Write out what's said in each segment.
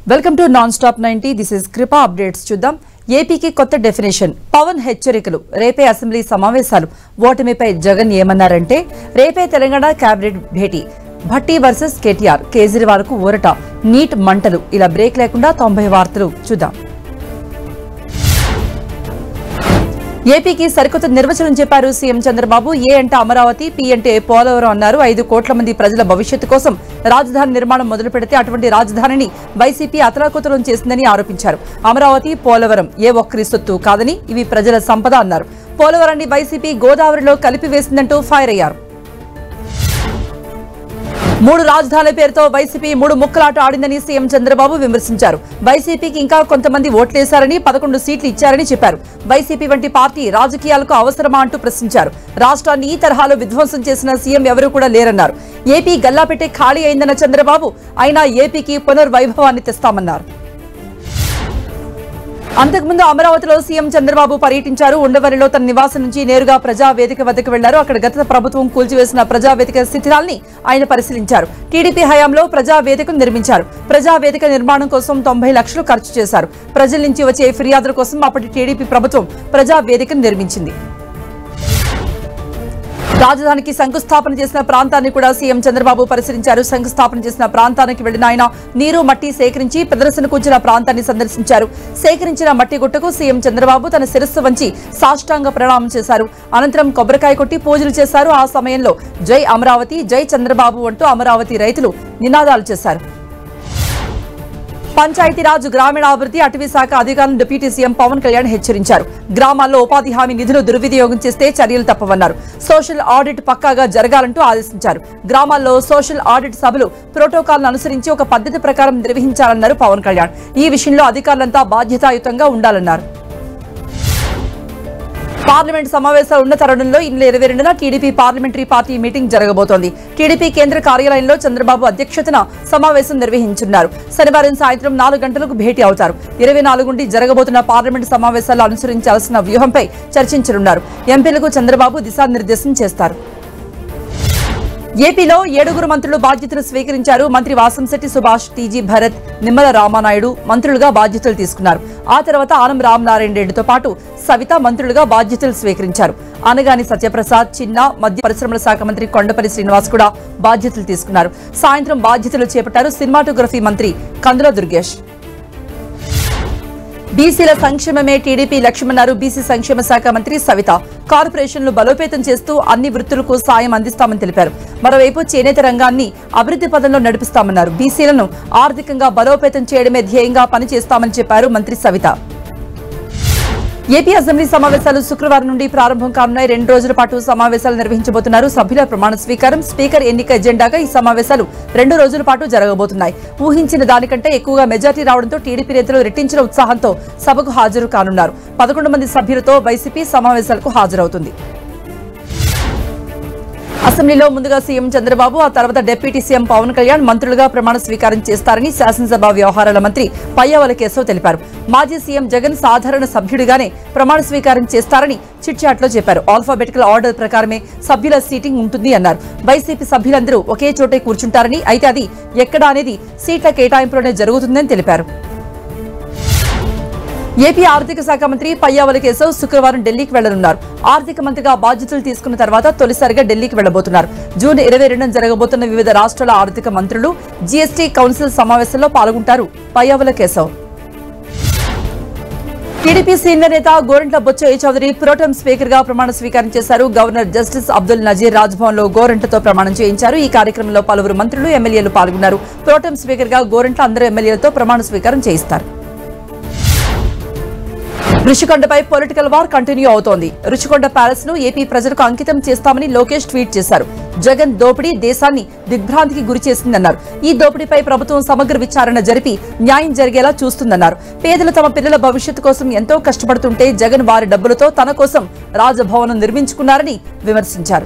welcome to non stop ninety this is Krupa updates చూద్దాం ఏపీకి కొత్త డెఫినేషన్ పవన్ హెచ్చరికలు రేపే అసెంబ్లీ సమావేశాలు ఓటమిపై జగన్ ఏమన్నారంటే రేపే తెలంగాణ కేబినెట్ భేటీ భట్టి వర్సెస్ కేటీఆర్ కేజ్రీవాల్ కు ఊరట నీట్ మంటలు ఇలా బ్రేక్ లేకుండా తొంభై వార్తలు చూద్దాం ఏపీకి సరికొత్త నిర్వచనం చెప్పారు సీఎం చంద్రబాబు ఏ అంటే అమరావతి పి అంటే పోలవరం అన్నారు ఐదు కోట్ల మంది ప్రజల భవిష్యత్తు కోసం రాజధాని నిర్మాణం మొదలు పెడితే అటువంటి రాజధానిని వైసీపీ అతలాకుతలం చేసిందని ఆరోపించారు అమరావతి పోలవరం ఏ ఒక్కరి సొత్తు కాదని ఇవి ప్రజల సంపద అన్నారు పోలవరాన్ని వైసీపీ గోదావరిలో కలిపివేసిందంటూ ఫైర్ అయ్యారు మూడు రాజధానుల పేరుతో వైసీపీ మూడు ముక్కలాట ఆడిందని సీఎం చంద్రబాబు విమర్శించారు వైసీపీకి ఇంకా కొంతమంది ఓట్లేశారని పదకొండు సీట్లు ఇచ్చారని చెప్పారు వైసీపీ వంటి పార్టీ రాజకీయాలకు అవసరమా అంటూ ప్రశ్నించారు రాష్ట్రాన్ని ఈ తరహాలో విధ్వంసం చేసిన సీఎం ఎవరూ కూడా లేరన్నారు ఏపీ గల్లాపెట్టే ఖాళీ అయిందన్న చంద్రబాబు అయినా ఏపీకి పునర్వైభవాన్ని తెస్తామన్నారు అంతకుముందు అమరావతిలో సీఎం చంద్రబాబు పర్యటించారు ఉండవల్లిలో తన నివాసం నుంచి నేరుగా ప్రజావేదిక వద్దకు వెళ్లారు అక్కడ గత ప్రభుత్వం కూల్చివేసిన ప్రజావేదిక శిథిలాల్ని ఆయన పరిశీలించారు టీడీపీ హయాంలో ప్రజావేదికను నిర్మించారు ప్రజావేదిక నిర్మాణం కోసం తొంభై లక్షలు ఖర్చు చేశారు ప్రజల నుంచి వచ్చే ఫిర్యాదుల కోసం అప్పటి టీడీపీ ప్రభుత్వం ప్రజావేదికను నిర్మించింది రాజధానికి శంకుస్థాపన చేసిన ప్రాంతాన్ని కూడా సీఎం చంద్రబాబు పరిశీలించారు శంకుస్థాపన చేసిన ప్రాంతానికి వెళ్లిన ఆయన నీరు మట్టి సేకరించి ప్రదర్శనకు వచ్చిన ప్రాంతాన్ని సందర్శించారు సేకరించిన మట్టి గుట్టకు సీఎం చంద్రబాబు తన శిరస్సు వంచి సాష్టాంగ ప్రణామం చేశారు అనంతరం కొబ్బరికాయ కొట్టి పూజలు చేశారు ఆ సమయంలో జై అమరావతి జై చంద్రబాబు అంటూ అమరావతి రైతులు నినాదాలు చేశారు పంచాయతీరాజ్ గ్రామీణాభివృద్ధి అటవీ శాఖ అధికారులను డిప్యూటీ సీఎం పవన్ కళ్యాణ్ హెచ్చరించారు గ్రామాల్లో ఉపాధి హామీ నిధులు దుర్వినియోగం చేస్తే చర్యలు తప్పవన్నారు సోషల్ ఆడిట్ పక్కాగా జరగాలంటూ ఆదేశించారు గ్రామాల్లో సోషల్ ఆడిట్ సభలు ప్రోటోకాల్ను అనుసరించి ఒక పద్ధతి ప్రకారం నిర్వహించాలన్నారు పవన్ కళ్యాణ్ ఈ విషయంలో అధికారులంతా బాధ్యతాయుతంగా ఉండాలన్నారు పార్లమెంట్ సమావేశాలు ఉన్న తరుణంలో ఈ నెల ఇరవై రెండున టీడీపీ పార్లమెంటరీ పార్టీ మీటింగ్ జరగబోతోంది టీడీపీ కేంద్ర కార్యాలయంలో చంద్రబాబు అధ్యక్షతన సమావేశం నిర్వహించున్నారు శనివారం సాయంత్రం నాలుగు గంటలకు భేటీ అవుతారు ఇరవై నాలుగు నుండి జరగబోతున్న పార్లమెంట్ సమావేశాల్లో అనుసరించాల్సిన వ్యూహంపై చర్చించనున్నారు ఎంపీలకు చంద్రబాబు దిశానిర్దేశం చేస్తారు ఏపీలో ఏడుగురు మంత్రులు బాధ్యతలు స్వీకరించారు మంత్రి వాసంశెట్టి సుభాష్ టీజీ భరత్ నిమ్మల రామానాయుడు మంత్రులుగా బాధ్యతలు తీసుకున్నారు ఆ తర్వాత ఆనం రామనారాయణ రెడ్డితో పాటు సవిత మంత్రులుగా బాధ్యతలు స్వీకరించారు అనగాని సత్యప్రసాద్ చిన్న మధ్య పరిశ్రమల శాఖ మంత్రి కొండపల్లి శ్రీనివాస్ కూడా బాధ్యతలు తీసుకున్నారు సాయంత్రం బాధ్యతలు చేపట్టారు సినిమాటోగ్రఫీ మంత్రి కందుల దుర్గేష్ బీసీల సంక్షేమమే టీడీపీ లక్ష్యమన్నారు బీసీ సంక్షేమ శాఖ మంత్రి సవిత కార్పొరేషన్లు బలోపేతం చేస్తూ అన్ని వృత్తులకు సాయం అందిస్తామని తెలిపారు మరోవైపు చేనేత రంగాన్ని అభివృద్ధి పదంలో నడిపిస్తామన్నారు బీసీలను ఆర్థికంగా బలోపేతం చేయడమే ధ్యేయంగా పనిచేస్తామని చెప్పారు మంత్రి సవిత ఏపీ అసెంబ్లీ సమావేశాలు శుక్రవారం నుండి ప్రారంభం కానున్నాయి రెండు రోజుల పాటు సమావేశాలు నిర్వహించబోతున్నారు సభ్యుల ప్రమాణ స్వీకారం స్పీకర్ ఎన్నిక ఎజెండాగా ఈ సమావేశాలు రెండు రోజుల పాటు జరగబోతున్నాయి ఊహించిన దానికంటే ఎక్కువగా మెజార్టీ రావడంతో టీడీపీ నేతలు రెట్టించిన ఉత్సాహంతో సభకు హాజరు కానున్నారు పదకొండు మంది సభ్యులతో వైసీపీ సమావేశాలకు హాజరవుతుంది అసెంబ్లీలో ముందుగా సీఎం చంద్రబాబు ఆ తర్వాత డిప్యూటీ సీఎం పవన్ కళ్యాణ్ మంత్రులుగా ప్రమాణ స్వీకారం చేస్తారని శాసనసభ వ్యవహారాల మంత్రి పయ్యావల కేశవ్ తెలిపారు మాజీ సీఎం జగన్ సాధారణ సభ్యుడిగానే ప్రమాణ స్వీకారం చేస్తారని చిట్చాట్లో చెప్పారు ఆల్ఫాబెటికల్ ఆర్డర్ ప్రకారమే సభ్యుల సీటింగ్ ఉంటుంది అన్నారు వైసీపీ సభ్యులందరూ ఒకే చోటే కూర్చుంటారని అయితే అది ఎక్కడ అనేది సీట్ల కేటాయింపులోనే జరుగుతుందని తెలిపారు ఏపీ ఆర్థిక శాఖ మంత్రి పయ్యావల కేశవ్ శుక్రవారం ఢిల్లీకి వెళ్లనున్నారు ఆర్థిక మంత్రిగా బాధ్యతలు తీసుకున్న తర్వాత తొలిసారిగా ఢిల్లీకి వెళ్లబోతున్నారు జూన్ ఇరవై రెండున జరగబోతున్న వివిధ రాష్ట్రాల ఆర్థిక మంత్రులు జీఎస్టీ కౌన్సిల్ సమావేశంలో పాల్గొంటారు పయ్యావల కేశవ్ టీడీపీ సీనియర్ నేత గోరంట్ల బొచ్చయ్య చౌదరి ప్రోటం స్పీకర్ గా ప్రమాణ స్వీకారం చేశారు గవర్నర్ జస్టిస్ అబ్దుల్ నజీర్ రాజ్భవన్ లో గోరంట్లతో ప్రమాణం చేయించారు ఈ కార్యక్రమంలో పలువురు మంత్రులు ఎమ్మెల్యేలు పాల్గొన్నారు ప్రోటం స్పీకర్ గా గోరంట్ల అందరు ఎమ్మెల్యేలతో ప్రమాణ స్వీకారం చేయిస్తారు రుషికొండపై పొలిటికల్ వార్ కంటిన్యూ అవుతోంది రుషికొండ ప్యాలెస్ ను ఏపీ ప్రజలకు అంకితం చేస్తామని లోకేష్ ట్వీట్ చేశారు జగన్ దోపిడీ దేశాన్ని దిగ్భ్రాంతికి గురి చేసిందన్నారు ఈ దోపిడీపై ప్రభుత్వం సమగ్ర విచారణ జరిపి న్యాయం జరిగేలా చూస్తుందన్నారు పేదలు తమ పిల్లల భవిష్యత్తు కోసం ఎంతో కష్టపడుతుంటే జగన్ వారి డబ్బులతో తన కోసం రాజభవనం నిర్మించుకున్నారని విమర్శించారు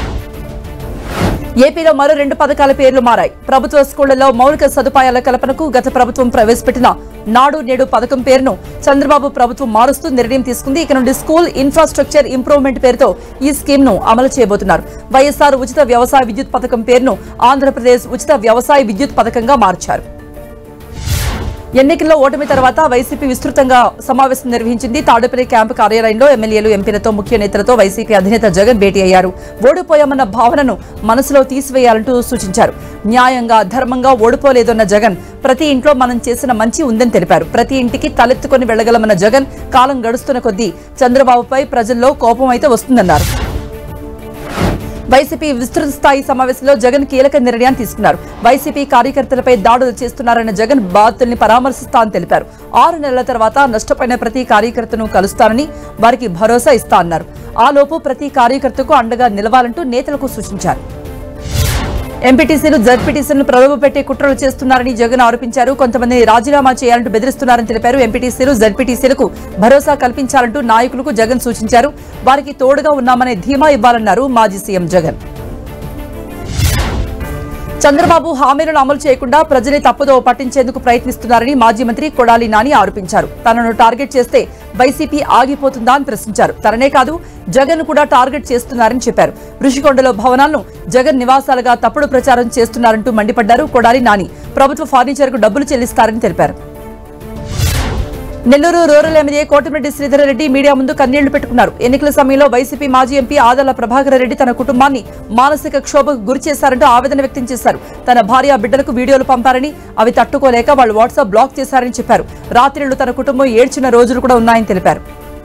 ఏపీలో మరో రెండు పథకాల పేర్లు మారాయి ప్రభుత్వ స్కూళ్లలో మౌలిక సదుపాయాల కల్పనకు గత ప్రభుత్వం ప్రవేశపెట్టిన నాడు నేడు పథకం పేరును చంద్రబాబు ప్రభుత్వం మారుస్తూ నిర్ణయం తీసుకుంది ఇక నుండి స్కూల్ ఇన్ఫ్రాస్ట్రక్చర్ ఇంప్రూవ్మెంట్ పేరుతో ఈ స్కీమ్ ను అమలు చేయబోతున్నారు వైఎస్ఆర్ ఉచిత వ్యవసాయ విద్యుత్ పథకం పేరును ఆంధ్రప్రదేశ్ ఉచిత వ్యవసాయ విద్యుత్ పథకంగా మార్చారు ఎన్నికల్లో ఓటమి తర్వాత వైసీపీ విస్తృతంగా సమావేశం నిర్వహించింది తాడేపల్లి క్యాంపు కార్యాలయంలో ఎమ్మెల్యేలు ఎంపీలతో ముఖ్య నేతలతో వైసీపీ అధినేత జగన్ భేటీ అయ్యారు ఓడిపోయామన్న భావనను మనసులో తీసివేయాలంటూ సూచించారు న్యాయంగా ధర్మంగా ఓడిపోలేదన్న జగన్ ప్రతి ఇంట్లో మనం చేసిన మంచి ఉందని తెలిపారు ప్రతి ఇంటికి తలెత్తుకొని వెళ్లగలమన్న జగన్ కాలం గడుస్తున్న కొద్దీ చంద్రబాబుపై ప్రజల్లో కోపం అయితే వస్తుందన్నారు వైసీపీ విస్తృత స్థాయి సమావేశంలో జగన్ కీలక నిర్ణయాన్ని తీసుకున్నారు వైసీపీ కార్యకర్తలపై దాడులు చేస్తున్నారన్న జగన్ బాధితుల్ని పరామర్శిస్తా అని తెలిపారు ఆరు నెలల తర్వాత నష్టపోయిన ప్రతి కార్యకర్తను కలుస్తానని వారికి భరోసా ఇస్తా అన్నారు ఆలోపు ప్రతి కార్యకర్తకు అండగా నిలవాలంటూ నేతలకు సూచించారు ఎంపీటీసీలు జడ్పీటీసీలను ప్రలోభపెట్టే కుట్రలు చేస్తున్నారని జగన్ ఆరోపించారు కొంతమంది రాజీనామా చేయాలంటూ బెదిరిస్తున్నారని తెలిపారు ఎంపీటీసీలు జడ్పీటీసీలకు భరోసా కల్పించాలంటూ నాయకులకు జగన్ సూచించారు వారికి తోడుగా ఉన్నామనే ధీమా ఇవ్వాలన్నారు మాజీ సీఎం జగన్ చంద్రబాబు హామీలను అమలు చేయకుండా ప్రజల్ని తప్పుదో పట్టించేందుకు ప్రయత్నిస్తున్నారని మాజీ మంత్రి కొడాలి నాని ఆరోపించారు తనను టార్గెట్ చేస్తే వైసీపీ ఆగిపోతుందా అని ప్రశ్నించారు తననే కాదు జగన్ కూడా టార్గెట్ చేస్తున్నారని చెప్పారు ఋషికొండలో భవనాలను జగన్ నివాసాలుగా తప్పుడు ప్రచారం చేస్తున్నారంటూ మండిపడ్డారు కొడాలి నాని ప్రభుత్వ ఫర్నిచర్కు డబ్బులు చెల్లిస్తారని తెలిపారు Nellore rural MLA Kotamreddy Sridhar Reddy media ముందు కన్నీళ్లు పెట్టుకున్నారు ఎన్నికల సమయంలో వైసీపీ మాజీ ఎంపీ ఆదల ప్రభాకర్ రెడ్డి తన కుటుంబాన్ని మానసిక క్షోభకు గురి చేశారంటూ ఆవేదన వ్యక్తం చేశారు తన భార్య బిడ్డలకు వీడియోలు పంపారని అవి తట్టుకోలేక వాళ్ళు వాట్సాప్ బ్లాక్ చేశారని చెప్పారు రాత్రిళ్లు తన కుటుంబం ఏడ్చిన రోజులు కూడా ఉన్నాయని తెలిపారు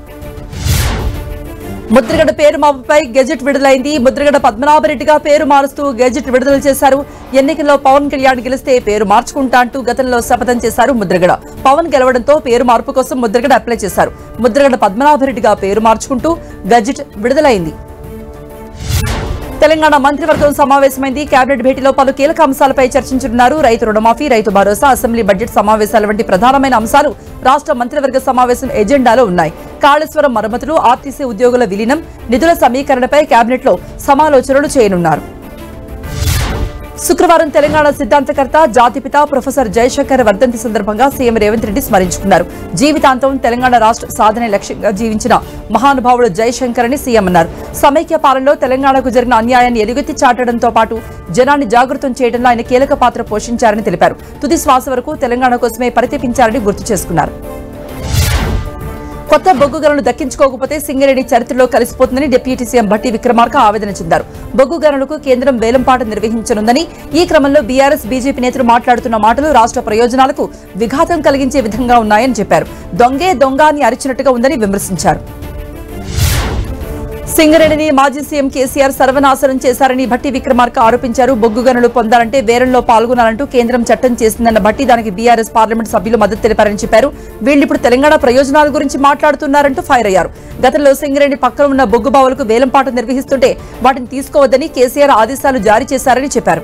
ముద్రగడ పేరు మార్పుపై గెజెట్ విడుదలైంది ముద్రగడ పద్మనాభరెడ్డిగా పేరు మారుస్తూ గెజెట్ విడుదల చేశారు ఎన్నికల్లో పవన్ కళ్యాణ్ గెలిస్తే పేరు మార్చుకుంటా అంటూ గతంలో శపథం చేశారు ముద్రగడ పవన్ గెలవడంతో పేరు మార్పు కోసం ముద్రగడ అప్లై చేశారు ముద్రగడ పద్మనాభరెడ్డిగా పేరు మార్చుకుంటూ గెజెట్ విడుదలైంది తెలంగాణ మంత్రివర్గం సమావేశమైంది కేబినెట్ భేటీలో పలు కీలక అంశాలపై చర్చించనున్నారు రైతు రుణమాఫీ రైతు భరోసా అసెంబ్లీ బడ్జెట్ సమావేశాల వంటి ప్రధానమైన అంశాలు రాష్ట్ర మంత్రివర్గ సమావేశం ఎజెండాలో ఉన్నాయి కాళేశ్వరం మరమ్మతులు ఆర్టీసీ ఉద్యోగుల విలీనం నిధుల సమీకరణపై కేబినెట్లో సమాలోచనలు చేయనున్నారు శుక్రవారం తెలంగాణ సిద్ధాంతకర్త జాతిపిత ప్రొఫెసర్ జయశంకర్ వర్ధంతి సందర్భంగా సీఎం రేవంత్ రెడ్డి స్మరించుకున్నారు జీవితాంతం తెలంగాణ రాష్ట్ర సాధనే లక్ష్యంగా జీవించిన మహానుభావుడు జయశంకర్ అని సీఎం అన్నారు సమైక్య పాలనలో తెలంగాణకు జరిగిన అన్యాయాన్ని ఎలుగెత్తి చాటడంతో పాటు జనాన్ని జాగృతం చేయడంలో ఆయన కీలక పాత్ర పోషించారని తెలిపారు తుది శ్వాస వరకు తెలంగాణ కోసమే పరితపించారని గుర్తు చేసుకున్నారు కొత్త బొగ్గు గనులు దక్కించుకోకపోతే సింగరేణి చరిత్రలో కలిసిపోతుందని డిప్యూటీ సీఎం భట్టి విక్రమార్క ఆవేదన చెందారు బొగ్గు గనులకు కేంద్రం వేలంపాట నిర్వహించనుందని ఈ క్రమంలో బీఆర్ఎస్ బీజేపీ నేతలు మాట్లాడుతున్న మాటలు రాష్ట్ర ప్రయోజనాలకు విఘాతం కలిగించే విధంగా ఉన్నాయని చెప్పారు దొంగే దొంగ అని అరిచినట్టుగా ఉందని విమర్శించారు సింగరేణిని మాజీ సీఎం కేసీఆర్ సర్వనాశనం చేశారని భట్టి విక్రమార్క ఆరోపించారు బొగ్గు గనులు పొందాలంటే వేరంలో పాల్గొనాలంటూ కేంద్రం చట్టం చేసిందన్న భట్టి దానికి బీఆర్ఎస్ పార్లమెంట్ సభ్యులు మద్దతు తెలిపారని చెప్పారు వీళ్ళిప్పుడు తెలంగాణ ప్రయోజనాల గురించి మాట్లాడుతున్నారంటూ ఫైర్ అయ్యారు గతంలో సింగరేణి పక్కన ఉన్న బొగ్గు బావులకు వేలంపాట నిర్వహిస్తుంటే వాటిని తీసుకోవద్దని కేసీఆర్ ఆదేశాలు జారీ చేశారని చెప్పారు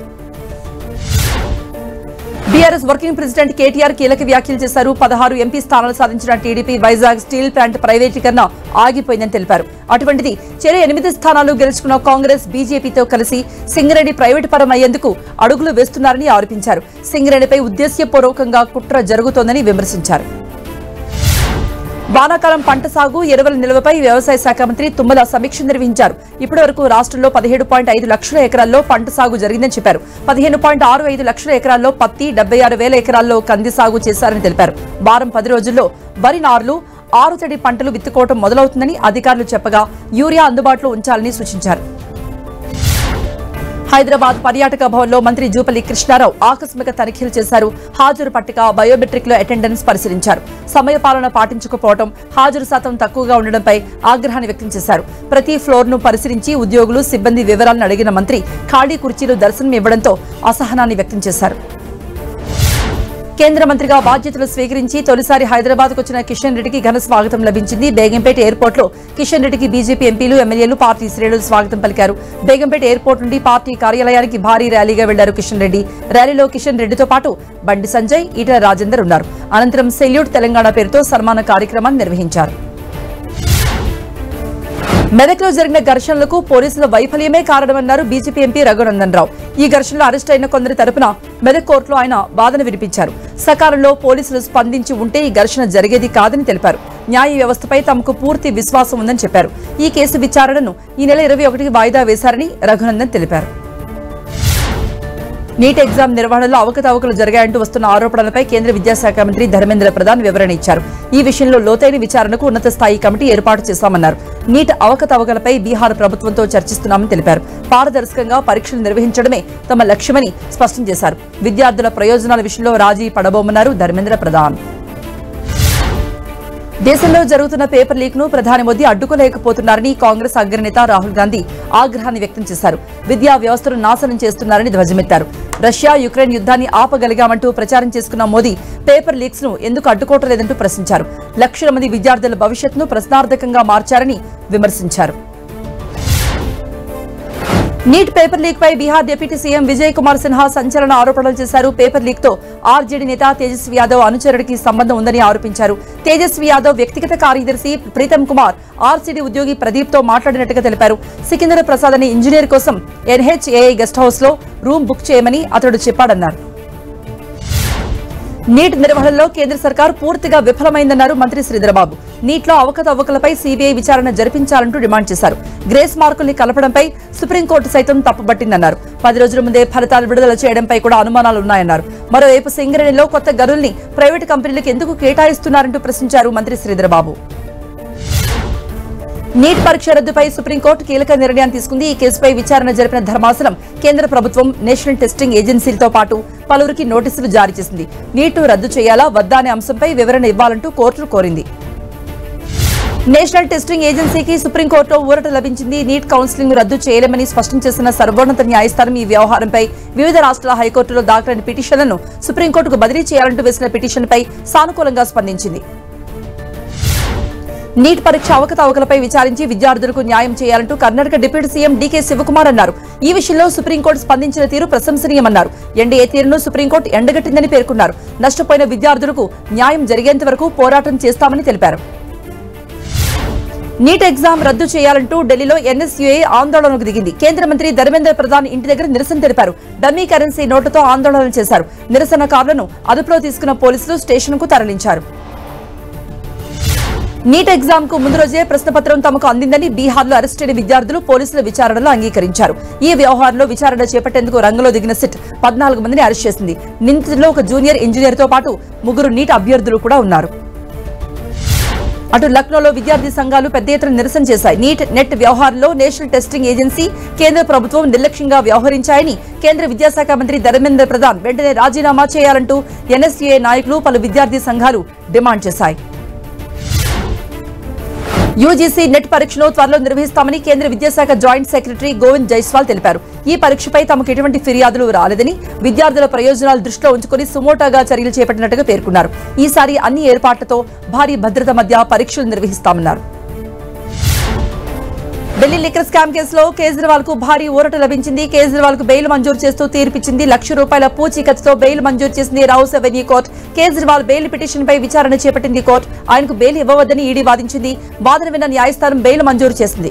బీఆర్ఎస్ వర్కింగ్ ప్రెసిడెంట్ కేటీఆర్ కీలక వ్యాఖ్యలు చేశారు పదహారు ఎంపీ స్థానాలు సాధించిన టీడీపీ వైజాగ్ స్టీల్ ప్లాంట్ ప్రైవేటీకరణ ఆగిపోయిందని తెలిపారు అటువంటిది చెరు ఎనిమిది స్థానాలు గెలుచుకున్న కాంగ్రెస్ బీజేపీతో కలిసి సింగరేణి ప్రైవేటు పరం అయ్యేందుకు అడుగులు వేస్తున్నారని ఆరోపించారు సింగరేణిపై ఉద్దేశ్యపూర్వకంగా కుట్ర జరుగుతోందని విమర్శించారు వానాకాలం పంట సాగు ఎరువుల నిల్వపై వ్యవసాయ శాఖ మంత్రి తుమ్మల సమీక్ష నిర్వహించారు ఇప్పటి వరకు రాష్ట్రంలో పదిహేడు పాయింట్ ఐదు లక్షల ఎకరాల్లో పంట సాగు జరిగిందని చెప్పారు పదిహేను పాయింట్ ఆరు ఐదు లక్షల ఎకరాల్లో పత్తి డెబ్బై ఆరు వేల ఎకరాల్లో కంది సాగు చేశారని తెలిపారు వారం పది రోజుల్లో వరి నార్లు ఆరు తడి పంటలు విత్తుకోవడం మొదలవుతుందని అధికారులు చెప్పగా యూరియా అందుబాటులో ఉంచాలని సూచించారు హైదరాబాద్ పర్యాటక భవన్లో మంత్రి జూపల్లి కృష్ణారావు ఆకస్మిక తనిఖీలు చేశారు హాజరు పట్టిక బయోమెట్రిక్ లో అటెండెన్స్ పరిశీలించారు సమయపాలన పాటించకపోవడం హాజరు శాతం తక్కువగా ఉండడంపై ఆగ్రహాన్ని వ్యక్తం చేశారు ప్రతి ఫ్లోర్ ను పరిశీలించి ఉద్యోగులు సిబ్బంది వివరాలను అడిగిన మంత్రి ఖాళీ కుర్చీలు దర్శనం ఇవ్వడంతో అసహనాన్ని వ్యక్తం చేశారు కేంద్ర మంత్రిగా బాధ్యతలు స్వీకరించి తొలిసారి హైదరాబాద్ కు వచ్చిన కిషన్ రెడ్డికి ఘన స్వాగతం లభించింది బేగంపేట ఎయిర్పోర్ట్ లో కిషన్ రెడ్డికి బీజేపీ ఎంపీలు ఎమ్మెల్యేలు పార్టీ శ్రేణులు స్వాగతం పలికారు బేగంపేట ఎయిర్పోర్ట్ నుండి పార్టీ కార్యాలయానికి భారీ ర్యాలీగా వెళ్లారు కిషన్ రెడ్డి ర్యాలీలో కిషన్ రెడ్డితో పాటు బండి సంజయ్ ఈటల రాజేందర్ ఉన్నారు అనంతరం సెల్యూట్ తెలంగాణ పేరుతో సన్మాన కార్యక్రమాన్ని నిర్వహించారు మెదక్లో జరిగిన ఘర్షణలకు పోలీసుల వైఫల్యమే కారణమన్నారు బీజేపీ ఎంపీ రఘునందన్ రావు ఈ ఘర్షణలో అరెస్ట్ అయిన కొందరి తరపున మెదక్ కోర్టులో ఆయన వాదన వినిపించారు సకాలంలో పోలీసులు స్పందించి ఉంటే ఈ ఘర్షణ జరిగేది కాదని తెలిపారు న్యాయ వ్యవస్థపై తమకు పూర్తి విశ్వాసం ఉందని చెప్పారు ఈ కేసు విచారణను ఈ నెల ఇరవై ఒకటికి వాయిదా వేశారని రఘునందన్ తెలిపారు నీట్ ఎగ్జామ్ నిర్వహణలో అవకతవకలు జరిగాయంటూ వస్తున్న ఆరోపణలపై కేంద్ర విద్యాశాఖ మంత్రి ధర్మేంద్ర ప్రధాన్ వివరణ ఇచ్చారు ఈ విషయంలో లోతైన విచారణకు ఉన్నత స్థాయి కమిటీ ఏర్పాటు చేశామన్నారు నీట్ అవకతవకలపై బీహార్ ప్రభుత్వంతో చర్చిస్తున్నామని తెలిపారు పారదర్శకంగా పరీక్షలు నిర్వహించడమే తమ లక్ష్యమని స్పష్టం చేశారు విద్యార్థుల ప్రయోజనాల విషయంలో రాజీ పడబోమన్నారు ధర్మేంద్ర ప్రధాన్ దేశంలో జరుగుతున్న పేపర్ లీక్ ను ప్రధాని మోదీ అడ్డుకోలేకపోతున్నారని కాంగ్రెస్ అగ్రనేత రాహుల్ గాంధీ ఆగ్రహాన్ని వ్యక్తం చేశారు విద్యా వ్యవస్థను నాశనం చేస్తున్నారని ధ్వజమెత్తారు రష్యా యుక్రెయిన్ యుద్ధాన్ని ఆపగలిగామంటూ ప్రచారం చేసుకున్న మోదీ పేపర్ లీక్స్ ను ఎందుకు అడ్డుకోవటం లేదంటూ ప్రశ్నించారు లక్షల మంది విద్యార్థుల భవిష్యత్తును ప్రశ్నార్థకంగా మార్చారని విమర్శించారు నీట్ పేపర్ లీక్ పై బీహార్ డిప్యూటీ సీఎం విజయ్ కుమార్ సిన్హా సంచలన ఆరోపణలు చేశారు పేపర్ లీక్ తో ఆర్జేడీ నేత తేజస్వి యాదవ్ అనుచరుడికి సంబంధం ఉందని ఆరోపించారు తేజస్వి యాదవ్ వ్యక్తిగత కార్యదర్శి ప్రీతం కుమార్ ఆర్సీడీ ఉద్యోగి ప్రదీప్ తో మాట్లాడినట్టుగా తెలిపారు సికిందర్ ప్రసాద్ అనే ఇంజనీర్ కోసం ఎన్హెచ్ఏఐ గెస్ట్ హౌస్ లో రూమ్ బుక్ చేయమని అతడు చెప్పాడన్నారు నీట్ నిర్వహణలో కేంద్ర సర్కార్ పూర్తిగా విఫలమైందన్నారు మంత్రి శ్రీధరబాబు నీట్లో అవకతవకలపై సీబీఐ విచారణ జరిపించాలంటూ డిమాండ్ చేశారు గ్రేస్ మార్కుల్ని కలపడంపై సుప్రీంకోర్టు సైతం తప్పుపట్టిందన్నారు పది రోజుల ముందే ఫలితాలు విడుదల చేయడంపై కూడా అనుమానాలు ఉన్నాయన్నారు మరోవైపు సింగరేణిలో కొత్త గనుల్ని ప్రైవేటు కంపెనీలకు ఎందుకు కేటాయిస్తున్నారంటూ ప్రశ్నించారు మంత్రి శ్రీధరబాబు నీట్ పరీక్ష రద్దుపై సుప్రీంకోర్టు కీలక నిర్ణయం తీసుకుంది ఈ కేసుపై విచారణ జరిపిన ధర్మాసనం కేంద్ర ప్రభుత్వం నేషనల్ టెస్టింగ్ ఏజెన్సీలతో పాటు పలువురికి నోటీసులు జారీ చేసింది నీటు రద్దు చేయాలా వద్దా అనే అంశంపై వివరణ ఇవ్వాలంటూ కోర్టు కోరింది నేషనల్ టెస్టింగ్ ఏజెన్సీకి సుప్రీంకోర్టులో ఊరట లభించింది నీట్ కౌన్సిలింగ్ రద్దు చేయలేమని స్పష్టం చేసిన సర్వోన్నత న్యాయస్థానం ఈ వ్యవహారంపై వివిధ రాష్ట్రాల హైకోర్టులో దాఖలైన పిటిషన్లను సుప్రీంకోర్టుకు బదిలీ చేయాలంటూ వేసిన పిటిషన్పై సానుకూలంగా స్పందించింది నీట్ పరీక్ష అవకతవకలపై విచారించి విద్యార్థులకు న్యాయం చేయాలంటూ కర్ణాటక డిప్యూటీ సీఎం డీకే శివకుమార్ అన్నారు ఈ విషయంలో సుప్రీంకోర్టు స్పందించిన తీరు ప్రశంసనీయమన్నారు ఎన్డీఏ తీరును సుప్రీంకోర్టు ఎండగట్టిందని పేర్కొన్నారు నష్టపోయిన విద్యార్థులకు న్యాయం జరిగేంత వరకు పోరాటం చేస్తామని తెలిపారు నీట్ ఎగ్జామ్ రద్దు చేయాలంటూ ఢిల్లీలో ఎన్ఎస్యుఏ ఆందోళనకు దిగింది కేంద్ర మంత్రి ధర్మేంద్ర ప్రధాన్ ఇంటి దగ్గర నిరసన తెలిపారు డమ్మీ కరెన్సీ నోటుతో ఆందోళన చేశారు నిరసనకారులను అదుపులో తీసుకున్న పోలీసులు స్టేషన్కు తరలించారు నీట్ ఎగ్జామ్ కు ముందు రోజే ప్రశ్నపత్రం తమకు అందిందని బీహార్లో అరెస్ట్ అయిన విద్యార్థులు పోలీసుల విచారణలో అంగీకరించారు ఈ వ్యవహారంలో విచారణ చేపట్టేందుకు రంగంలో దిగిన సిట్ పద్నాలుగు మందిని అరెస్ట్ చేసింది నిందితుల్లో ఒక జూనియర్ ఇంజనీర్ తో పాటు ముగ్గురు నీట్ అభ్యర్థులు కూడా ఉన్నారు అటు లక్నోలో విద్యార్థి సంఘాలు పెద్ద ఎత్తున నిరసన చేశాయి నీట్ నెట్ వ్యవహారంలో నేషనల్ టెస్టింగ్ ఏజెన్సీ కేంద్ర ప్రభుత్వం నిర్లక్ష్యంగా వ్యవహరించాయని కేంద్ర విద్యాశాఖ మంత్రి ధర్మేంద్ర ప్రధాన్ వెంటనే రాజీనామా చేయాలంటూ ఎన్ఎస్యూఏ నాయకులు పలు విద్యార్థి సంఘాలు డిమాండ్ చేశాయి యూజీసీ నెట్ పరీక్షను త్వరలో నిర్వహిస్తామని కేంద్ర విద్యాశాఖ జాయింట్ సెక్రటరీ గోవింద్ జైస్వాల్ తెలిపారు ఈ పరీక్షపై తమకు ఎటువంటి ఫిర్యాదులు రాలేదని విద్యార్థుల ప్రయోజనాలు దృష్టిలో ఉంచుకుని సుమోటాగా చర్యలు చేపట్టినట్టుగా పేర్కొన్నారు ఈసారి అన్ని ఏర్పాట్లతో భారీ భద్రత మధ్య పరీక్షలు నిర్వహిస్తామన్నారు ఢిల్లీ లిక్కర్ స్కామ్ కేసులో కేజ్రీవాల్ కు భారీ ఊరట లభించింది కేజ్రీవాల్ కు బెయిల్ మంజూరు చేస్తూ తీర్పిచ్చింది లక్ష రూపాయల పూచీకత్తుతో బెయిల్ మంజూరు చేసింది Rouse Avenue court Kejriwal bail petition పై విచారణ చేపట్టింది కోర్టు ఆయనకు బెయిల్ ఇవ్వవద్దని ఈడీ వాదించింది వాదన విన్న న్యాయస్థానం బెయిల్ మంజూరు చేసింది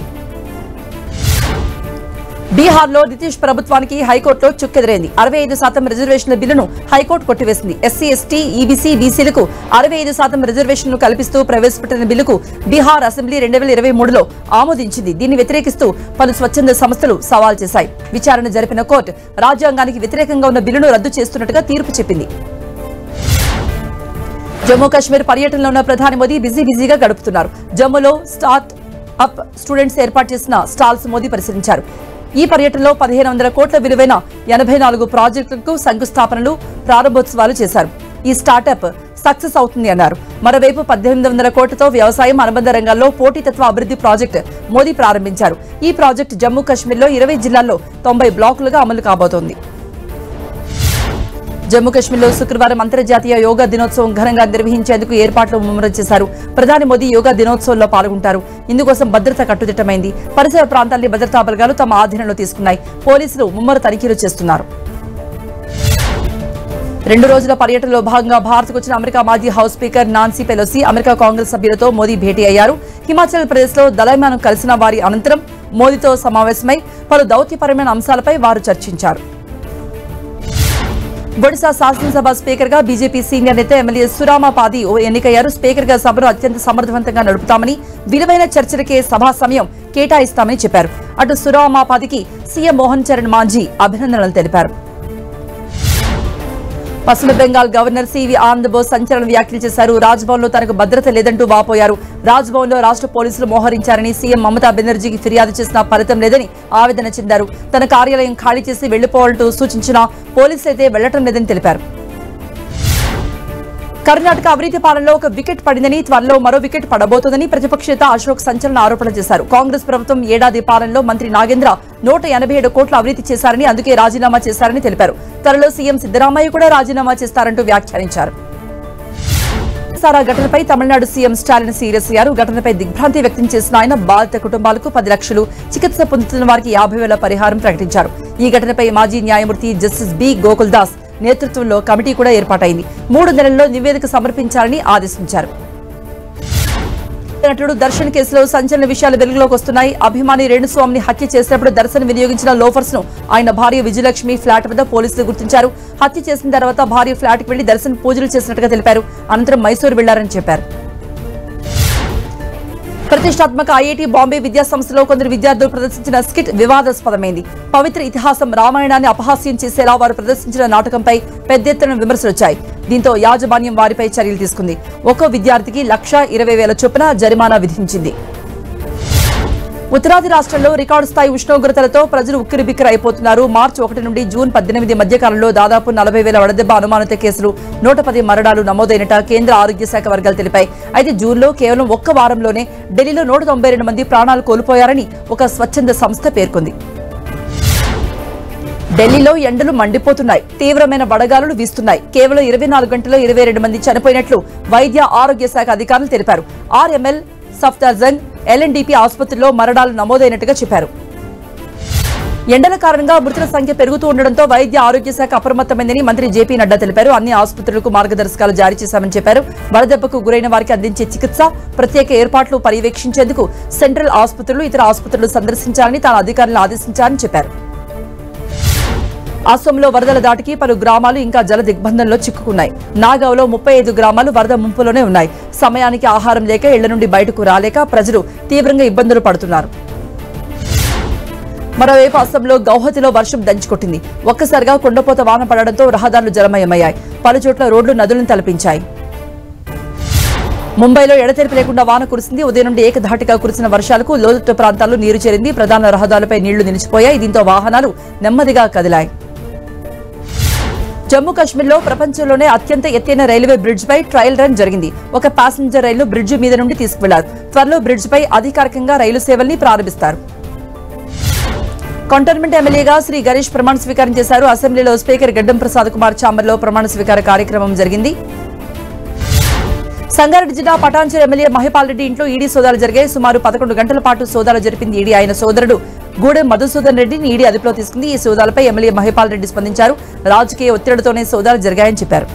బీహార్లో నితీష్ ప్రభుత్వానికి హైకోర్టులో చుక్కెదురైంది అరవై ఐదు శాతం రిజర్వేషన్ల బిల్లును హైకోర్టు కొట్టివేసింది ఎస్సీ ఎస్టీ ఈబీసీ బీసీలకు అరవై ఐదు శాతం రిజర్వేషన్లు కల్పిస్తూ ప్రవేశపెట్టిన బిల్లుకు బీహార్ అసెంబ్లీ రెండు వేల ఇరవై మూడులో ఆమోదించింది దీన్ని వ్యతిరేకిస్తూ పలు స్వచ్ఛంద సంస్థలు సవాల్ చేశాయి విచారణ జరిపిన కోర్టు రాజ్యాంగానికి వ్యతిరేకంగా ఉన్న బిల్లును రద్దు చేస్తున్నట్టుగా తీర్పు చెప్పింది జమ్మూ కాశ్మీర్ పర్యటనలో ఉన్న ప్రధాని మోదీ బిజీ బిజీగా గడుపుతున్నారు జమ్మూలో స్టార్ట్ అప్ స్టూడెంట్స్ ఏర్పాటు చేసిన స్టాల్స్ మోదీ పరిశీలించారు ఈ పర్యటనలో పదిహేను వందల కోట్ల విలువైన ఎనభై నాలుగు ప్రాజెక్టులకు శంకుస్థాపనలు ప్రారంభోత్సవాలు చేశారు ఈ స్టార్టప్ సక్సెస్ అవుతుంది అన్నారు మరోవైపు పద్దెనిమిది వందల కోట్లతో వ్యవసాయం అనుబంధ రంగాల్లో పోటీతత్వ అభివృద్ధి ప్రాజెక్టు మోదీ ప్రారంభించారు ఈ ప్రాజెక్టు జమ్మూ కాశ్మీర్లో ఇరవై జిల్లాల్లో తొంభై బ్లాకులుగా అమలు కాబోతోంది జమ్మూ కాశ్మీర్లో శుక్రవారం అంతర్జాతీయ యోగా దినోత్సవం ఘనంగా నిర్వహించేందుకు ఏర్పాట్లు ముమ్మరం చేశారు ప్రధాని మోదీ యోగా దినోత్సవంలో పాల్గొంటారు ఇందుకోసం భద్రత కట్టుదిట్టమైంది పరిసర ప్రాంతాల్ని భద్రతా బలగాలు తమ ఆధీనంలో తీసుకున్నాయి పోలీసులు ముమ్మర తనిఖీలు చేస్తున్నారు రెండు రోజుల పర్యటనలో భాగంగా భారత్కు వచ్చిన అమెరికా మాజీ house speaker Nancy Pelosi America Congress సభ్యులతో మోదీ భేటీ అయ్యారు హిమాచల్ ప్రదేశ్లో దళైమాను కలిసిన వారి అనంతరం మోదీతో సమావేశమై పలు దౌత్యపరమైన అంశాలపై వారు చర్చించారు ఒడిశా శాసనసభ స్పీకర్ గా బీజేపీ సీనియర్ నేత ఎమ్మెల్యే సురామా పాది ఓ ఎన్నికయ్యారు స్పీకర్ గా సభను అత్యంత సమర్థవంతంగా నడుపుతామని విలువైన చర్చలకే సభా సమయం కేటాయిస్తామని చెప్పారు అటు సురామా పాదికి సీఎం మోహన్ చరణ్ మాంఝీ అభినందనలు తెలిపారు పశ్చిమ బెంగాల్ గవర్నర్ సివి ఆనంద్ బోస్ సంచలన వ్యాఖ్యలు చేశారు రాజ్భవన్ లో తనకు భద్రత లేదంటూ వాపోయారు రాజ్భవన్ లో రాష్ట్ర పోలీసులు మోహరించారని సీఎం మమతా బెనర్జీకి ఫిర్యాదు చేసిన ఫలితం లేదని ఆవేదన చెందారు తన కార్యాలయం ఖాళీ చేసి వెళ్లిపోవాలంటూ సూచించినా పోలీసులు అయితే వెళ్లటం లేదని తెలిపారు కర్ణాటక అవినీతి పాలనలో ఒక వికెట్ పడిందని త్వరలో మరో వికెట్ పడబోతోందని ప్రతిపక్ష నేత అశోక్ సంచలన ఆరోపణ చేశారు కాంగ్రెస్ ప్రభుత్వం ఏడాది పాలనలో మంత్రి నాగేంద్ర నూట ఎనభై ఏడు కోట్ల అవినీతి చేశారని అందుకే రాజీనామా చేశారని తెలిపారు త్వరలో సీఎం సిద్దరామయ్య కూడా రాజీనామా చేస్తారంటూ వ్యాఖ్యానించారు సారా ఘటనపై తమిళనాడు సీఎం స్టాలిన్ సీరియస్ అయ్యారు ఘటనపై దిగ్భ్రాంతి వ్యక్తం చేసిన ఆయన బాధిత కుటుంబాలకు పది లక్షలు చికిత్స పొందుతున్న వారికి యాభై వేల పరిహారం ప్రకటించారు ఈ ఘటనపై మాజీ న్యాయమూర్తి జస్టిస్ బి గోకుల్ దాస్ నేతృత్వంలో కమిటీ కూడా ఏర్పాటైంది మూడు నెలల్లో నివేదిక సమర్పించాలని ఆదేశించారు నటుడు దర్శన్ కేసులో సంచలన విషయాలు వెలుగులోకి వస్తున్నాయి అభిమాని రేణుస్వామిని హత్య చేసినప్పుడు దర్శన్ వినియోగించిన లోఫర్స్ ను ఆయన భార్య విజయలక్ష్మి ఫ్లాట్ వద్ద పోలీసులు గుర్తించారు హత్య చేసిన తర్వాత భార్య ఫ్లాట్ కి వెళ్లి దర్శన్ పూజలు చేసినట్టుగా తెలిపారు అనంతరం మైసూరు వెళ్లారని చెప్పారు ప్రతిష్టాత్మక ఐఐటి బాంబే విద్యా సంస్థలో కొందరు విద్యార్థులు ప్రదర్శించిన స్కిట్ వివాదాస్పదమైంది పవిత్ర ఇతిహాసం రామాయణాన్ని అపహాస్యం చేసేలా వారు ప్రదర్శించిన నాటకంపై పెద్ద ఎత్తున విమర్శలు వచ్చాయి దీంతో యాజమాన్యం వారిపై చర్యలు తీసుకుంది ఒక్కో విద్యార్థికి లక్ష ఇరవై వేల చొప్పున జరిమానా విధించింది ఉత్తరాది రాష్ట్రంలో రికార్డు స్థాయి ఉష్ణోగ్రతలతో ప్రజలు ఉక్కిరిబిక్కిరి అయిపోతున్నారు మార్చి ఒకటి నుండి జూన్ పద్దెనిమిది మధ్య కాలంలో దాదాపు నలభై వేల వడదెబ్బ అనుమానిత కేసులు నూట పది మరణాలు నమోదైనట కేంద్ర ఆరోగ్య శాఖ వర్గాలు తెలిపాయి అయితే జూన్లో కేవలం ఒక్క వారంలోనే ఢిల్లీలో నూట తొంభై రెండు మంది ప్రాణాలు కోల్పోయారని ఒక స్వచ్ఛంద సంస్థ పేర్కొంది ఢిల్లీలో ఎండలు మండిపోతున్నాయి తీవ్రమైన వడగాలులు వీస్తున్నాయి కేవలం ఇరవై నాలుగు గంటల్లో ఇరవై రెండు మంది చనిపోయినట్లు వైద్య ఆరోగ్య శాఖ అధికారులు తెలిపారు ఆర్ఎంఎల్ సఫ్దర్జంగ్ ఎల్ఎన్డిపి ఆసుపత్రిలో మరణాలు నమోదైనట్టుగా చెప్పారు ఎండల కారణంగా మృతుల సంఖ్య పెరుగుతూ ఉండడంతో వైద్య ఆరోగ్య శాఖ అప్రమత్తమైందని మంత్రి జేపీ నడ్డా తెలిపారు అన్ని ఆసుపత్రులకు మార్గదర్శకాలు జారీ చేశామని చెప్పారు వడదెబ్బకు గురైన వారికి అందించే చికిత్స ప్రత్యేక ఏర్పాట్లు పర్యవేక్షించేందుకు సెంట్రల్ ఆసుపత్రులు ఇతర ఆసుపత్రులు సందర్శించాలని తాను అధికారులను ఆదేశించారని చెప్పారు అసోంలో వరదల దాటికి పలు గ్రామాలు ఇంకా జల దిగ్బంధంలో చిక్కుకున్నాయి నాగావ్లో ముప్పై ఐదు గ్రామాలు వరద ముంపులోనే ఉన్నాయి సమయానికి ఆహారం లేక ఇళ్ల నుండి బయటకు రాలేక ప్రజలు తీవ్రంగా ఇబ్బందులు పడుతున్నారు మరోవైపు అస్సాంలో గౌహతిలో వర్షం దంచుకొట్టింది ఒక్కసారిగా కొండపోత వాన పడడంతో రహదారులు జలమయమయ్యాయి పలుచోట్ల రోడ్లు నదులను తలపించాయి ముంబైలో ఎడతెరిపి లేకుండా వాన కురిసింది ఉదయం నుండి ఏకధాటిగా కురిసిన వర్షాలకు లోతట్టు ప్రాంతాల్లో నీరు చేరింది ప్రధాన రహదారులపై నీళ్లు నిలిచిపోయాయి దీంతో వాహనాలు నెమ్మదిగా కదిలాయి జమ్మూ కాశ్మీర్లో ప్రపంచంలోనే అత్యంత ఎత్తైన రైల్వే బ్రిడ్జ్ పై ట్రయల్ రన్ జరిగింది ఒక ప్యాసింజర్ రైలు బ్రిడ్జ్ మీద నుండి తీసుకువెళ్లారు త్వరలో బ్రిడ్జ్ పై అధికారికంగా రైలు సేవల్ని ప్రారంభిస్తారు కంటోన్మెంట్ ఎమ్మెల్యేగా శ్రీ గణేష్ ప్రమాణ స్వీకారం చేశారు అసెంబ్లీలో స్పీకర్ గడ్డం ప్రసాద్ కుమార్ చాంబర్లో ప్రమాణ స్వీకార కార్యక్రమం జరిగింది సంగారెడ్డి జిల్లా పటాన్చెరు ఎమ్మెల్యే మహిపాల్ రెడ్డి ఇంట్లో ఈడీ సోదాలు జరిగాయి సుమారు పదకొండు గంటల పాటు సోదాలు జరిపింది ఈడీ ఆయన సోదరుడు గూడెం మధుసూదన్ రెడ్డిని ఈడీ అదుపులో తీసుకుంది ఈ సోదాలపై ఎమ్మెల్యే మహిపాల్ రెడ్డి స్పందించారు రాజకీయ ఒత్తిడితోనే సోదాలు జరిగాయని చెప్పారు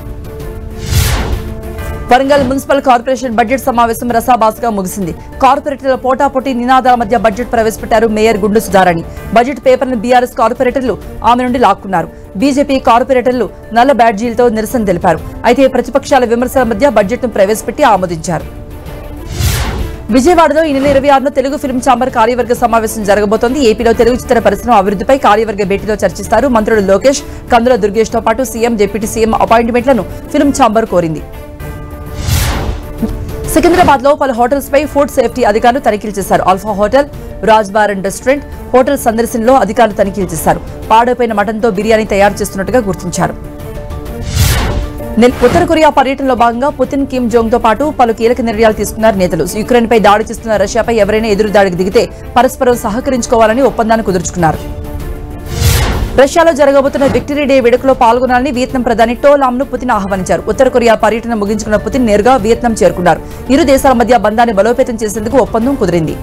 వరంగల్ మున్సిపల్ కార్పొరేషన్ బడ్జెట్ సమావేశం రసాబాసుగా ముగిసింది కార్పొరేటర్ల పోటాపోటీ నినాదాల మధ్య బడ్జెట్ ప్రవేశపెట్టారు మేయర్ గుండు సుధారాణి బడ్జెట్ పేపర్ను బీఆర్ఎస్ కార్పొరేటర్లు ఆమె నుండి లాక్కున్నారు బీజేపీ కార్పొరేటర్లు నల్ల బ్యాడ్జీలతో నిరసన తెలిపారు అయితే ప్రతిపక్షాల విమర్శల మధ్య బడ్జెట్ను ప్రవేశపెట్టి ఆమోదించారు విజయవాడలో ఈ నెల ఇరవై ఆరున తెలుగు ఫిల్మ్ ఛాంబర్ కార్యవర్గ సమావేశం జరగబోతోంది ఏపీలో తెలుగు చిత్ర పరిశ్రమ అభివృద్ధిపై కార్యవర్గ భేటీలో చర్చిస్తారు మంత్రులు లోకేష్ కందుల దుర్గేష్ తో పాటు సీఎం డిప్యూటీ సీఎం అపాయింట్మెంట్లను ఫిల్మ్ ఛాంబర్ కోరింది సికింద్రాబాద్ లో పలు హోటల్స్ పై ఫుడ్ సేఫ్టీ అధికారులు తనిఖీలు చేశారు alpha hotel Raj bar and restaurant hotel సందర్శనలో అధికారులు తనిఖీలు చేశారు పాడైపోయిన మటన్తో బిర్యానీ తయారు చేస్తున్నట్టుగా గుర్తించారు నిన్న ఉత్తర కొరియా పర్యటనలో భాగంగా పుతిన్ కిమ్ జోంగ్ తో పాటు పలు కీలక నిర్ణయాలు తీసుకున్నారు నేతలు యుక్రెయిన్ పై దాడి చేస్తున్న రష్యాపై ఎవరైనా ఎదురు దాడికి దిగితే పరస్పరం సహకరించుకోవాలని ఒప్పందాన్ని కుదుర్చుకున్నారు రష్యాలో జరగబోతున్న విక్టరీ డే వేడుకలో పాల్గొనాలని వియత్నాం ప్రధాని టో లామ్ ను పుతిన్ ఆహ్వానించారు ఉత్తర కొరియా పర్యటన ముగించుకున్న పుతిన్ నేరుగా వియత్నాం చేరుకున్నారు ఇరు దేశాల మధ్య బంధాన్ని బలోపేతం చేసేందుకు ఒప్పందం కుదిరింది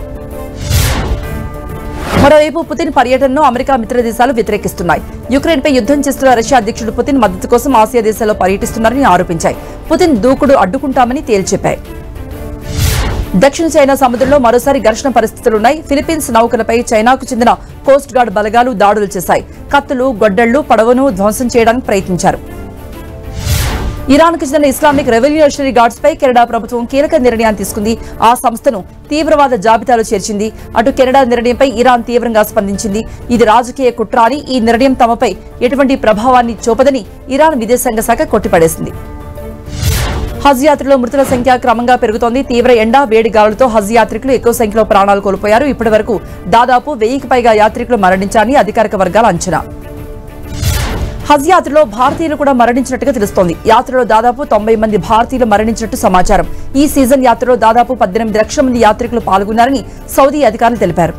మరోవైపు పుతిన్ పర్యటనను అమెరికా మిత్ర దేశాలు వ్యతిరేకిస్తున్నాయి యుక్రెయిన్ పై యుద్ధం చేస్తున్న రష్యా అధ్యక్షుడు పుతిన్ మద్దతు కోసం ఆసియా దేశాల్లో పర్యటిస్తున్నారని ఆరోపించాయి పుతిన్ దూకుడు అడ్డుకుంటామని తేల్చెప్పాయి దక్షిణ చైనా సముద్రంలో మరోసారి ఘర్షణ పరిస్థితులున్నాయి ఫిలిప్పీన్స్ నౌకలపై చైనాకు చెందిన కోస్ట్ గార్డ్ బలగాలు దాడులు చేశాయి కత్తులు గొడ్డళ్లు పడవను ధ్వంసం చేయడానికి ప్రయత్నించారు ఇరాన్కు చెందిన ఇస్లామిక్ రెవల్యూషనరీ గార్డ్స్ పై కెనడా ప్రభుత్వం కీలక నిర్ణయాన్ని తీసుకుంది ఆ సంస్థను తీవ్రవాద జాబితాలో చేర్చింది అటు కెనడా నిర్ణయంపై ఇరాన్ తీవ్రంగా స్పందించింది ఇది రాజకీయ కుట్ర అని ఈ నిర్ణయం తమపై ఎటువంటి ప్రభావాన్ని చూపదని ఇరాన్ విదేశాంగ శాఖ కొట్టిపడేసింది హజ్ యాత్రలో మృతుల సంఖ్య క్రమంగా పెరుగుతోంది తీవ్ర ఎండ వేడి గాలులతో హజ్ యాత్రికులు ఎక్కువ సంఖ్యలో ప్రాణాలు కోల్పోయారు ఇప్పటి వరకు దాదాపు వెయ్యికి పైగా యాత్రికులు మరణించారని అధికారిక వర్గాల అంచనా హజ్ యాత్రలో భారతీయులు కూడా మరణించినట్టుగా తెలుస్తోంది యాత్రలో దాదాపు తొంభై మంది భారతీయులు మరణించినట్టు సమాచారం ఈ సీజన్ యాత్రలో దాదాపు పద్దెనిమిది లక్షల మంది యాత్రికులు పాల్గొన్నారని సౌదీ అధికారులు తెలిపారు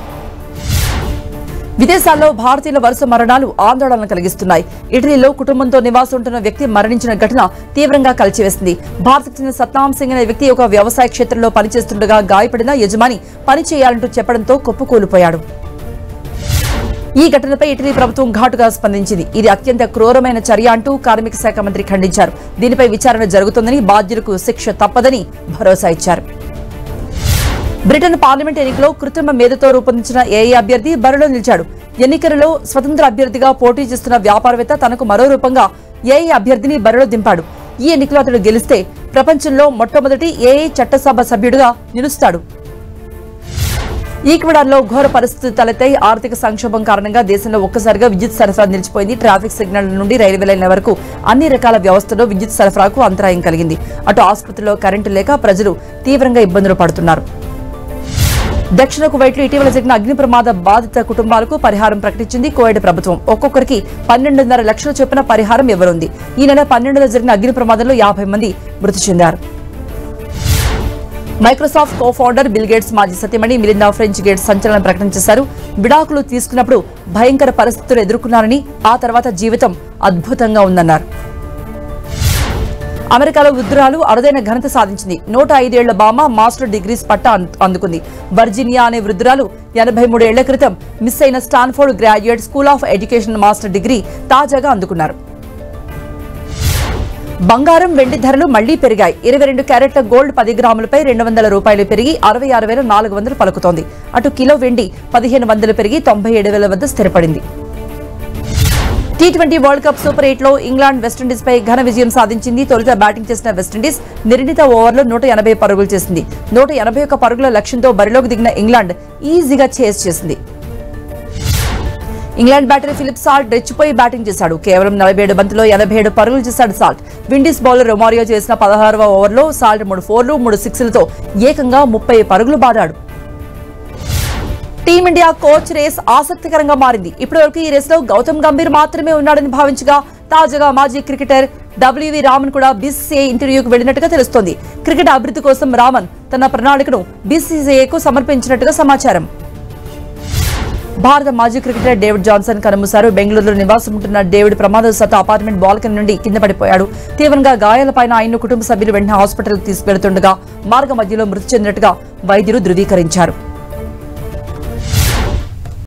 విదేశాల్లో భారతీయుల వరుస మరణాలు ఆందోళన కలిగిస్తున్నాయి ఇటలీలో కుటుంబంతో నివాసం ఉంటున్న వ్యక్తి మరణించిన ఘటన తీవ్రంగా కలిచివేసింది భారత్కు చెందిన సత్నాం సింగ్ అనే వ్యక్తి ఒక వ్యవసాయ క్షేత్రంలో పనిచేస్తుండగా గాయపడిన యజమాని పని చేయాలంటూ చెప్పడంతో కుప్పకూలిపోయాడు ఈ ఘటనపై ఇటలీ ప్రభుత్వం ఘాటుగా స్పందించింది ఇది అత్యంత క్రూరమైన చర్య అంటూ కార్మిక శాఖ మంత్రి ఖండించారు దీనిపై విచారణ జరుగుతుందని బాధ్యులకు శిక్ష తప్పదని భరోసా ఇచ్చారు బ్రిటన్ పార్లమెంట్ ఎన్నికలో కృత్రిమ మేధతో రూపొందించిన ఏఐ అభ్యర్థి బరిలో నిలిచాడు ఎన్నికలలో స్వతంత్ర అభ్యర్థిగా పోటీ చేస్తున్న వ్యాపారవేత్త తనకు మరో రూపంగా ఏఐ అభ్యర్థిని బరిలో దింపాడు ఈ ఎన్నికలో అతడు గెలిస్తే ప్రపంచంలో మొట్టమొదటి ఏఐ చట్టసభ సభ్యుడిగా నిలుస్తాడు ఈక్వెడార్లో ఘోర పరిస్థితులు తలెత్తాయి ఆర్థిక సంక్షోభం కారణంగా దేశంలో ఒక్కసారిగా విద్యుత్ సరఫరా నిలిచిపోయింది ట్రాఫిక్ సిగ్నల్ నుండి రైల్వే లైన్ల వరకు అన్ని రకాల వ్యవస్థలో విద్యుత్ సరఫరాకు అంతరాయం కలిగింది అటు ఆసుపత్రిలో కరెంటు లేక ప్రజలు తీవ్రంగా ఇబ్బందులు పడుతున్నారు దక్షిణ కువైట్లో ఇటీవల జరిగిన అగ్ని ప్రమాద బాధిత కుటుంబాలకు పరిహారం ప్రకటించింది కువైట్ ప్రభుత్వం ఒక్కొక్కరికి పన్నెండున్నర లక్షల చొప్పున పరిహారం ఇవ్వనుంది ఈ నెల పన్నెండున జరిగిన అగ్ని ప్రమాదంలో యాభై మంది మృతి చెందారు Microsoft co founder Bill Gates మాజీ సత్యమణి మిలిందా ఫ్రెంచ్ గేట్స్ సంచలన ప్రకటన చేశారు విడాకులు తీసుకున్నప్పుడు భయంకర పరిస్థితులు ఎదుర్కొన్నారని ఆ తర్వాత జీవితం అద్భుతంగా ఉందన్నారు అమెరికాలో వృద్ధురాలు అరుదైన ఘనత సాధించింది నూట ఐదేళ్ల బామ మాస్టర్ డిగ్రీస్ పట్టా అం- అందుకుంది వర్జీనియా అనే వృద్ధురాలు ఎనభై మూడేళ్ల క్రితం మిస్ అయిన Stanford graduate school of education master degree తాజాగా అందుకున్నారు బంగారం వెండి ధరలు మళ్లీ పెరిగాయి ఇరవై రెండు క్యారెట్ల గోల్డ్ పది గ్రాములపై రెండు వందల రూపాయలు పెరిగి అరవై ఆరు వేల నాలుగు వందలు పలుకుతోంది అటు కిలో వెండి పదిహేను వందలు పెరిగి తొంభై ఏడు వేల వద్ద స్థిరపడింది T twenty world cup super eight లో ఇంగ్లాండ్ వెస్టిండీస్ పై ఘన విజయం సాధించింది తొలుత బ్యాటింగ్ చేసిన వెస్టిండీస్ నిర్ణీత ఓవర్లో నూట ఎనభై పరుగులు చేసింది నూట ఎనభై ఒక్క పరుగుల లక్ష్యంతో బరిలోకి దిగిన ఇంగ్లాండ్ ఈజీగా చేస్ చేసింది ఇంగ్లాండ్ బ్యాటర్ ఫిలిప్ సాల్ట్ రెచ్చిపోయి బ్యాటింగ్ చేశాడు కేవలం నలభై ఏడు బంతులో ఎనభై ఏడు పరుగులు చేశాడు సాల్ట్ విండీస్ బౌలర్ రొమారియో చేసిన పదహారవ ఓవర్లో సాల్ట్ మూడు ఫోర్లు మూడు సిక్స్లతో ఏకంగా ముప్పై పరుగులు బాదాడు టీమిండియా కోచ్ రేస్ ఆసక్తికరంగా మారింది ఇప్పటివరకు ఈ రేసులో గౌతమ్ గంభీర్ మాత్రమే ఉన్నాడని భావించగా తాజాగా మాజీ క్రికెటర్ డబ్ల్యూవి రామన్ కూడా బీసీసీఐ ఇంటర్వ్యూకు వెళ్లినట్టుగా తెలుస్తోంది క్రికెట్ అభివృద్ధి కోసం రామన్ తన ప్రణాళికను బీసీసీఐకు సమర్పించినట్టుగా సమాచారం భారత మాజీ క్రికెటర్ డేవిడ్ జాన్సన్ కనుమూశారు బెంగళూరులో నివాసం ఉంటున్న డేవిడ్ ప్రమాదవశాత్తు అపార్ట్మెంట్ బాల్కనీ నుండి కింద పడిపోయాడు తీవ్రంగా గాయాలపైన ఆయన కుటుంబ సభ్యులు వెంటనే హాస్పిటల్కి తీసుకెళ్తుండగా మార్గ మధ్యలో మృతి చెందినట్టుగా వైద్యులు ధృవీకరించారు